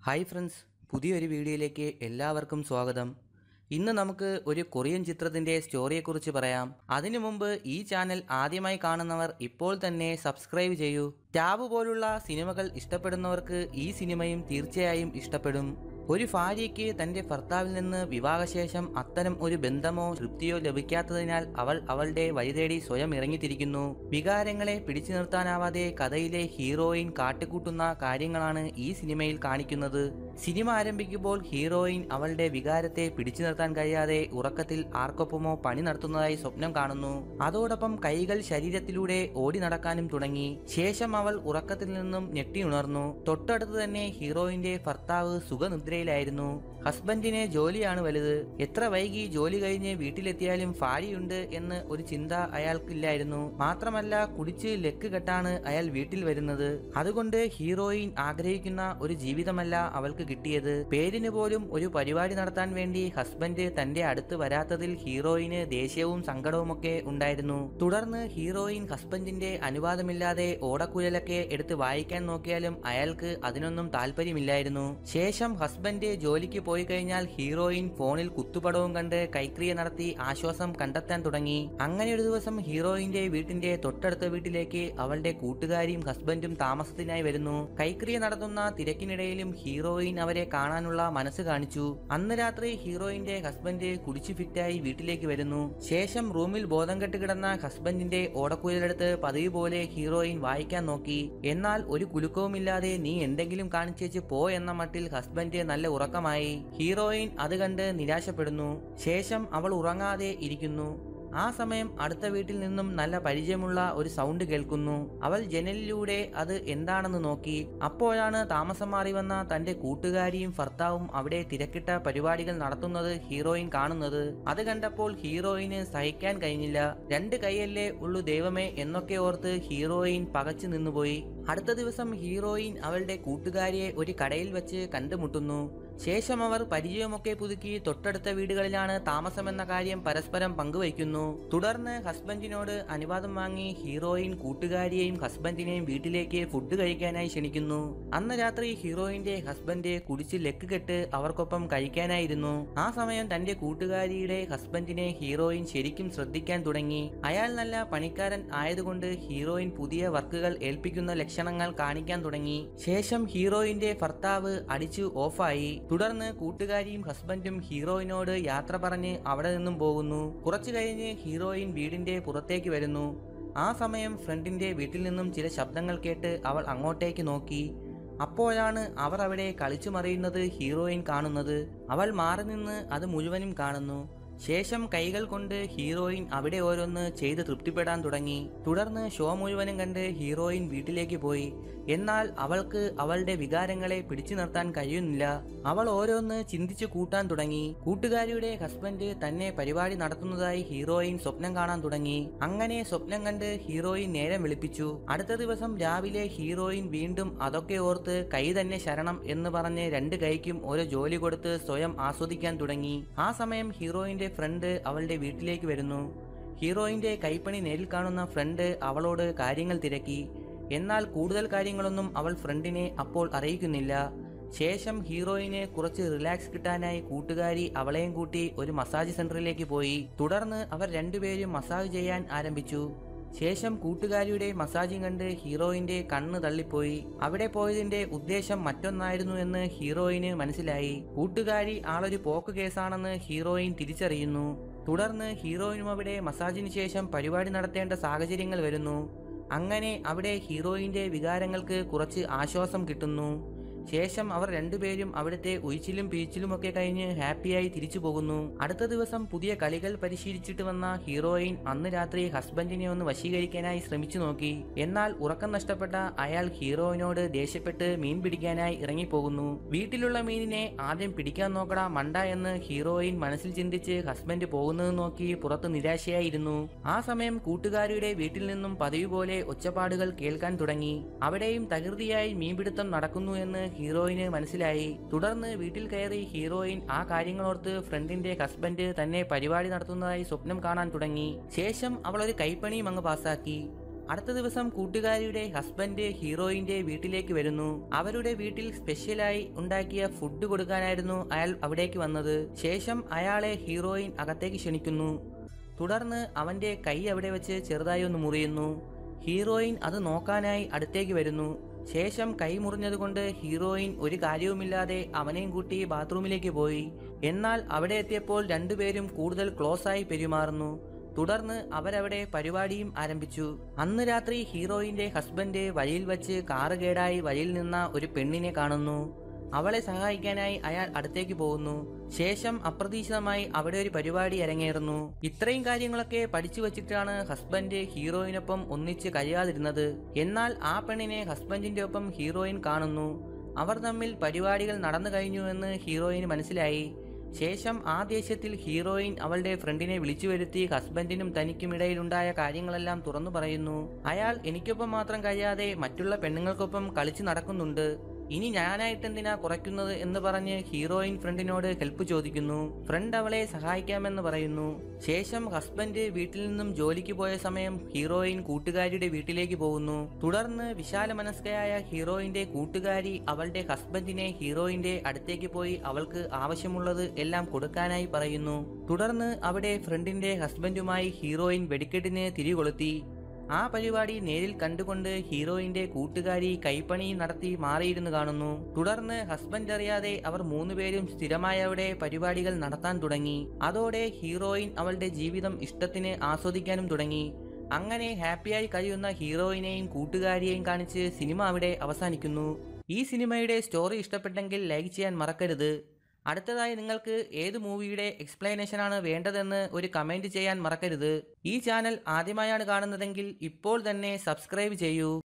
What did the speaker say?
hi friends പുതിയൊരു വീഡിയോയിലേക്ക് എല്ലാവർക്കും സ്വാഗതം ഇന്ന് നമുക്ക് ഒരു കൊറിയൻ ചിത്രത്തിന്റെ സ്റ്റോറിയെക്കുറിച്ച് പറയാം അതിനു മുമ്പ് ഈ ചാനൽ ആദ്യമായി കാണുന്നവർ ഇപ്പോൾ തന്നെ സബ്സ്ക്രൈബ് ചെയ്യൂ ടാബ് പോലുള്ള സിനിമകൾ ഇഷ്ടപ്പെടുന്നവർക്ക് ഈ സിനിമയും തീർച്ചയായും ഇഷ്ടപ്പെടും ഒരു ഭാര്യയ്ക്ക് തന്റെ ഭർത്താവിൽ നിന്ന് വിവാഹശേഷം അത്തരം ഒരു ബന്ധമോ തൃപ്തിയോ ലഭിക്കാത്തതിനാൽ അവൾ അവളുടെ വഴിതേടി സ്വയം ഇറങ്ങിത്തിരിക്കുന്നു വികാരങ്ങളെ പിടിച്ചു നിർത്താനാവാതെ കഥയിലെ ഹീറോയിൻ കാട്ടിക്കൂട്ടുന്ന കാര്യങ്ങളാണ് ഈ സിനിമയിൽ കാണിക്കുന്നത് സിനിമ ആരംഭിക്കുമ്പോൾ ഹീറോയിൻ അവളുടെ വികാരത്തെ പിടിച്ചു നിർത്താൻ കഴിയാതെ ഉറക്കത്തിൽ ആർക്കൊപ്പമോ പണി നടത്തുന്നതായി സ്വപ്നം കാണുന്നു അതോടൊപ്പം കൈകൾ ശരീരത്തിലൂടെ ഓടി നടക്കാനും തുടങ്ങി ശേഷം അവൾ ഉറക്കത്തിൽ നിന്നും ഞെട്ടിയുണർന്നു തൊട്ടടുത്ത് തന്നെ ഹീറോയിന്റെ ഭർത്താവ് സുഖനിദ്രയിലായിരുന്നു ഹസ്ബൻഡിന് ജോലിയാണ് വലുത് എത്ര വൈകി ജോലി കഴിഞ്ഞ് വീട്ടിലെത്തിയാലും ഭാര്യയുണ്ട് എന്ന് ഒരു ചിന്ത അയാൾക്കില്ലായിരുന്നു മാത്രമല്ല കുടിച്ച് ലക്ക് കെട്ടാണ് അയാൾ വീട്ടിൽ വരുന്നത് അതുകൊണ്ട് ഹീറോയിൻ ആഗ്രഹിക്കുന്ന ഒരു ജീവിതമല്ല അവൾക്ക് കിട്ടിയത് പേരിന് പോലും ഒരു പരിപാടി നടത്താൻ വേണ്ടി ഹസ്ബൻഡ് തന്റെ അടുത്ത് വരാത്തതിൽ ഹീറോയിന് ദേഷ്യവും സങ്കടവുമൊക്കെ ഉണ്ടായിരുന്നു തുടർന്ന് ഹീറോയിൻ ഹസ്ബൻഡിന്റെ അനുവാദമില്ലാതെ ഓടക്കുഴലൊക്കെ എടുത്ത് വായിക്കാൻ നോക്കിയാലും അയാൾക്ക് അതിനൊന്നും താല്പര്യമില്ലായിരുന്നു ശേഷം ഹസ്ബൻഡ് ജോലിക്ക് പോയി കഴിഞ്ഞാൽ ഹീറോയിൻ ഫോണിൽ കുത്തുപടവും കണ്ട് കൈക്രിയ നടത്തി ആശ്വാസം കണ്ടെത്താൻ തുടങ്ങി അങ്ങനെ ഒരു ദിവസം ഹീറോയിന്റെ വീട്ടിന്റെ തൊട്ടടുത്ത വീട്ടിലേക്ക് അവളുടെ കൂട്ടുകാരിയും ഹസ്ബൻഡും താമസത്തിനായി വരുന്നു കൈക്രിയ നടത്തുന്ന തിരക്കിനിടയിലും ഹീറോയിൻ അവരെ കാണാനുള്ള മനസ്സ് കാണിച്ചു അന്ന് രാത്രി ഹീറോയിന്റെ ഹസ്ബൻഡ് കുടിച്ചു ഫിറ്റായി വീട്ടിലേക്ക് വരുന്നു ശേഷം റൂമിൽ ബോധം കെട്ട് കിടന്ന ഹസ്ബൻഡിന്റെ ഓടക്കുഴലെടുത്ത് പതിവ് പോലെ ഹീറോയിൻ വായിക്കാൻ നോക്കി എന്നാൽ ഒരു കുലുക്കവുമില്ലാതെ നീ എന്തെങ്കിലും കാണിച്ചേച്ച് പോ എന്ന മട്ടിൽ ഹസ്ബൻഡ് നല്ല ഉറക്കമായി ഹീറോയിൻ അത് കണ്ട് നിരാശപ്പെടുന്നു ശേഷം അവൾ ഉറങ്ങാതെ ഇരിക്കുന്നു ആ സമയം അടുത്ത വീട്ടിൽ നിന്നും നല്ല പരിചയമുള്ള ഒരു സൗണ്ട് കേൾക്കുന്നു അവൾ ജനലിലൂടെ അത് എന്താണെന്ന് നോക്കി അപ്പോഴാണ് താമസം മാറി വന്ന തന്റെ കൂട്ടുകാരിയും ഭർത്താവും അവിടെ തിരക്കിട്ട പരിപാടികൾ നടത്തുന്നത് ഹീറോയിൻ കാണുന്നത് അത് കണ്ടപ്പോൾ ഹീറോയിന് സഹിക്കാൻ കഴിഞ്ഞില്ല രണ്ട് കൈയല്ലേ ഉള്ളു ദൈവമേ എന്നൊക്കെ ഓർത്ത് ഹീറോയിൻ പകച്ചു നിന്നുപോയി അടുത്ത ദിവസം ഹീറോയിൻ അവളുടെ കൂട്ടുകാരിയെ ഒരു കടയിൽ വെച്ച് കണ്ടുമുട്ടുന്നു ശേഷം അവർ പരിചയമൊക്കെ പുതുക്കി തൊട്ടടുത്ത വീടുകളിലാണ് താമസമെന്ന കാര്യം പരസ്പരം പങ്കുവയ്ക്കുന്നു തുടർന്ന് ഹസ്ബൻഡിനോട് അനുവാദം വാങ്ങി ഹീറോയിൻ കൂട്ടുകാരിയെയും ഹസ്ബൻഡിനെയും വീട്ടിലേക്ക് ഫുഡ് കഴിക്കാനായി ക്ഷണിക്കുന്നു അന്ന് രാത്രി ഹീറോയിന്റെ ഹസ്ബൻഡ് കുടിച്ച് ലെക്ക് കെട്ട് അവർക്കൊപ്പം കഴിക്കാനായിരുന്നു ആ സമയം തന്റെ കൂട്ടുകാരിയുടെ ഹസ്ബൻഡിനെ ഹീറോയിൻ ശരിക്കും ശ്രദ്ധിക്കാൻ തുടങ്ങി അയാൾ നല്ല പണിക്കാരൻ ആയതുകൊണ്ട് ഹീറോയിൻ പുതിയ വർക്കുകൾ ഏൽപ്പിക്കുന്ന ലക്ഷണങ്ങൾ കാണിക്കാൻ തുടങ്ങി ശേഷം ഹീറോയിന്റെ ഭർത്താവ് അടിച്ചു ഓഫായി തുടർന്ന് കൂട്ടുകാരിയും ഹസ്ബൻഡും ഹീറോയിനോട് യാത്ര പറഞ്ഞ് അവിടെ നിന്നും പോകുന്നു കുറച്ചു കഴിഞ്ഞ് ഹീറോയിൻ വീടിന്റെ പുറത്തേക്ക് വരുന്നു ആ സമയം ഫ്രണ്ടിന്റെ വീട്ടിൽ നിന്നും ചില ശബ്ദങ്ങൾ കേട്ട് അവൾ അങ്ങോട്ടേക്ക് നോക്കി അപ്പോഴാണ് അവർ അവിടെ കളിച്ചു മറിയുന്നത് ഹീറോയിൻ കാണുന്നത് അവൾ മാറി നിന്ന് അത് മുഴുവനും കാണുന്നു ശേഷം കൈകൾ കൊണ്ട് ഹീറോയിൻ അവിടെ ഓരോന്ന് ചെയ്ത് തൃപ്തിപ്പെടാൻ തുടങ്ങി തുടർന്ന് ഷോ മുഴുവനും കണ്ട് ഹീറോയിൻ വീട്ടിലേക്ക് പോയി എന്നാൽ അവൾക്ക് അവളുടെ വികാരങ്ങളെ പിടിച്ചു നിർത്താൻ കഴിയുന്നില്ല അവൾ ഓരോന്ന് ചിന്തിച്ചു കൂട്ടാൻ തുടങ്ങി കൂട്ടുകാരിയുടെ ഹസ്ബൻഡ് തന്നെ പരിപാടി നടത്തുന്നതായി ഹീറോയിൻ സ്വപ്നം കാണാൻ തുടങ്ങി അങ്ങനെ സ്വപ്നം കണ്ട് ഹീറോയിൻ നേരം വിളിപ്പിച്ചു അടുത്ത ദിവസം രാവിലെ ഹീറോയിൻ വീണ്ടും അതൊക്കെ ഓർത്ത് കൈ തന്നെ ശരണം എന്ന് പറഞ്ഞ് രണ്ട് കൈക്കും ഓരോ ജോലി കൊടുത്ത് സ്വയം ആസ്വദിക്കാൻ തുടങ്ങി ആ സമയം ഹീറോയിന്റെ ഫ്രണ്ട് അവളുടെ വീട്ടിലേക്ക് വരുന്നു ഹീറോയിന്റെ കൈപ്പണി നേരിൽ കാണുന്ന ഫ്രണ്ട് അവളോട് കാര്യങ്ങൾ തിരക്കി എന്നാൽ കൂടുതൽ കാര്യങ്ങളൊന്നും അവൾ ഫ്രണ്ടിനെ അപ്പോൾ അറിയിക്കുന്നില്ല ശേഷം ഹീറോയിനെ കുറച്ച് റിലാക്സ് കിട്ടാനായി കൂട്ടുകാരി അവളെയും കൂട്ടി ഒരു മസാജ് സെന്ററിലേക്ക് പോയി തുടർന്ന് അവർ രണ്ടുപേരും മസാജ് ചെയ്യാൻ ആരംഭിച്ചു ശേഷം കൂട്ടുകാരിയുടെ മസാജിങ് കണ്ട് ഹീറോയിന്റെ കണ്ണ് തള്ളിപ്പോയി അവിടെ പോയതിന്റെ ഉദ്ദേശം മറ്റൊന്നായിരുന്നു എന്ന് ഹീറോയിന് മനസ്സിലായി കൂട്ടുകാരി ആളൊരു പോക്ക് കേസാണെന്ന് ഹീറോയിൻ തിരിച്ചറിയുന്നു തുടർന്ന് ഹീറോയിനും അവിടെ മസാജിന് ശേഷം പരിപാടി നടത്തേണ്ട സാഹചര്യങ്ങൾ വരുന്നു അങ്ങനെ അവിടെ ഹീറോയിന്റെ വികാരങ്ങൾക്ക് കുറച്ച് ആശ്വാസം കിട്ടുന്നു ശേഷം അവർ രണ്ടുപേരും അവിടുത്തെ ഉയിച്ചിലും പീച്ചിലുമൊക്കെ കഴിഞ്ഞ് ഹാപ്പിയായി തിരിച്ചു പോകുന്നു അടുത്ത ദിവസം പുതിയ കളികൾ പരിശീലിച്ചിട്ട് വന്ന ഹീറോയിൻ അന്ന് രാത്രി ഹസ്ബൻഡിനെ ഒന്ന് വശീകരിക്കാനായി ശ്രമിച്ചു നോക്കി എന്നാൽ ഉറക്കം നഷ്ടപ്പെട്ട അയാൾ ഹീറോയിനോട് ദേഷ്യപ്പെട്ട് മീൻ പിടിക്കാനായി ഇറങ്ങിപ്പോകുന്നു വീട്ടിലുള്ള മീനിനെ ആദ്യം പിടിക്കാൻ നോക്കടാ മണ്ട എന്ന് ഹീറോയിൻ മനസ്സിൽ ചിന്തിച്ച് ഹസ്ബൻഡ് പോകുന്നത് നോക്കി പുറത്ത് നിരാശയായിരുന്നു ആ സമയം കൂട്ടുകാരിയുടെ വീട്ടിൽ നിന്നും പതിവ് പോലെ ഒച്ചപ്പാടുകൾ കേൾക്കാൻ തുടങ്ങി അവിടെയും തകൃതിയായി മീൻപിടുത്തം നടക്കുന്നു എന്ന് ഹീറോയിന് മനസ്സിലായി തുടർന്ന് വീട്ടിൽ കയറി ഹീറോയിൻ ആ കാര്യങ്ങളോർത്ത് ഫ്രണ്ടിന്റെ ഹസ്ബൻഡ് തന്നെ പരിപാടി നടത്തുന്നതായി സ്വപ്നം കാണാൻ തുടങ്ങി ശേഷം അവൾ ഒരു കൈപ്പണിയും അങ്ങ് പാസാക്കി അടുത്ത ദിവസം കൂട്ടുകാരിയുടെ ഹസ്ബൻഡ് ഹീറോയിന്റെ വീട്ടിലേക്ക് വരുന്നു അവരുടെ വീട്ടിൽ സ്പെഷ്യലായി ഉണ്ടാക്കിയ ഫുഡ് കൊടുക്കാനായിരുന്നു അയാൾ അവിടേക്ക് വന്നത് ശേഷം അയാളെ ഹീറോയിൻ അകത്തേക്ക് ക്ഷണിക്കുന്നു തുടർന്ന് അവന്റെ കൈ അവിടെ വെച്ച് ചെറുതായി ഒന്ന് മുറിയുന്നു ഹീറോയിൻ അത് നോക്കാനായി അടുത്തേക്ക് വരുന്നു ശേഷം കൈ മുറിഞ്ഞതുകൊണ്ട് ഹീറോയിൻ ഒരു കാര്യവുമില്ലാതെ അവനെയും കൂട്ടി ബാത്റൂമിലേക്ക് പോയി എന്നാൽ അവിടെ എത്തിയപ്പോൾ രണ്ടുപേരും കൂടുതൽ ക്ലോസ് ആയി പെരുമാറുന്നു തുടർന്ന് അവരവിടെ പരിപാടിയും ആരംഭിച്ചു അന്ന് രാത്രി ഹീറോയിന്റെ ഹസ്ബൻഡ് വഴിയിൽ വെച്ച് കാറ് കേടായി വഴിയിൽ നിന്ന ഒരു പെണ്ണിനെ കാണുന്നു അവളെ സഹായിക്കാനായി അയാൾ അടുത്തേക്ക് പോകുന്നു ശേഷം അപ്രതീക്ഷിതമായി അവിടെ ഒരു പരിപാടി അരങ്ങേറുന്നു ഇത്രയും കാര്യങ്ങളൊക്കെ പഠിച്ചു വച്ചിട്ടാണ് ഹസ്ബൻഡ് ഹീറോയിനൊപ്പം ഒന്നിച്ച് കഴിയാതിരുന്നത് എന്നാൽ ആ പെണ്ണിനെ ഹസ്ബൻഡിന്റെ ഒപ്പം ഹീറോയിൻ കാണുന്നു അവർ തമ്മിൽ പരിപാടികൾ നടന്നു കഴിഞ്ഞു എന്ന് ഹീറോയിന് മനസ്സിലായി ശേഷം ആ ദേഷ്യത്തിൽ ഹീറോയിൻ അവളുടെ ഫ്രണ്ടിനെ വിളിച്ചു വരുത്തി ഹസ്ബൻഡിനും തനിക്കും ഇടയിലുണ്ടായ കാര്യങ്ങളെല്ലാം തുറന്നു പറയുന്നു അയാൾ എനിക്കൊപ്പം മാത്രം കഴിയാതെ മറ്റുള്ള പെണ്ണുങ്ങൾക്കൊപ്പം കളിച്ചു നടക്കുന്നുണ്ട് ഇനി ഞാനായിട്ട് എന്തിനാ കുറയ്ക്കുന്നത് എന്ന് പറഞ്ഞ് ഹീറോയിൻ ഫ്രണ്ടിനോട് ഹെൽപ്പ് ചോദിക്കുന്നു ഫ്രണ്ട് അവളെ സഹായിക്കാമെന്ന് പറയുന്നു ശേഷം ഹസ്ബൻഡ് വീട്ടിൽ നിന്നും ജോലിക്ക് പോയ സമയം ഹീറോയിൻ കൂട്ടുകാരിയുടെ വീട്ടിലേക്ക് പോകുന്നു തുടർന്ന് വിശാല മനസ്കയായ ഹീറോയിന്റെ കൂട്ടുകാരി അവളുടെ ഹസ്ബൻഡിനെ ഹീറോയിന്റെ അടുത്തേക്ക് പോയി അവൾക്ക് ആവശ്യമുള്ളത് എല്ലാം കൊടുക്കാനായി പറയുന്നു തുടർന്ന് അവിടെ ഫ്രണ്ടിന്റെ ഹസ്ബൻഡുമായി ഹീറോയിൻ വെടിക്കെട്ടിന് തിരികൊളുത്തി ആ പരിപാടി നേരിൽ കണ്ടുകൊണ്ട് ഹീറോയിന്റെ കൂട്ടുകാരി കൈപ്പണി നടത്തി മാറിയിരുന്നു കാണുന്നു തുടർന്ന് ഹസ്ബൻഡ് അറിയാതെ അവർ മൂന്നുപേരും സ്ഥിരമായി അവിടെ പരിപാടികൾ നടത്താൻ തുടങ്ങി അതോടെ ഹീറോയിൻ അവളുടെ ജീവിതം ഇഷ്ടത്തിന് ആസ്വദിക്കാനും തുടങ്ങി അങ്ങനെ ഹാപ്പിയായി കഴിയുന്ന ഹീറോയിനെയും കൂട്ടുകാരിയെയും കാണിച്ച് സിനിമ അവിടെ അവസാനിക്കുന്നു ഈ സിനിമയുടെ സ്റ്റോറി ഇഷ്ടപ്പെട്ടെങ്കിൽ ലൈക്ക് ചെയ്യാൻ മറക്കരുത് അടുത്തതായി നിങ്ങൾക്ക് ഏത് മൂവിയുടെ എക്സ്പ്ലനേഷൻ ആണ് വേണ്ടതെന്ന് ഒരു കമൻറ്റ് ചെയ്യാൻ മറക്കരുത് ഈ ചാനൽ ആദ്യമായാണ് കാണുന്നതെങ്കിൽ ഇപ്പോൾ തന്നെ സബ്സ്ക്രൈബ് ചെയ്യൂ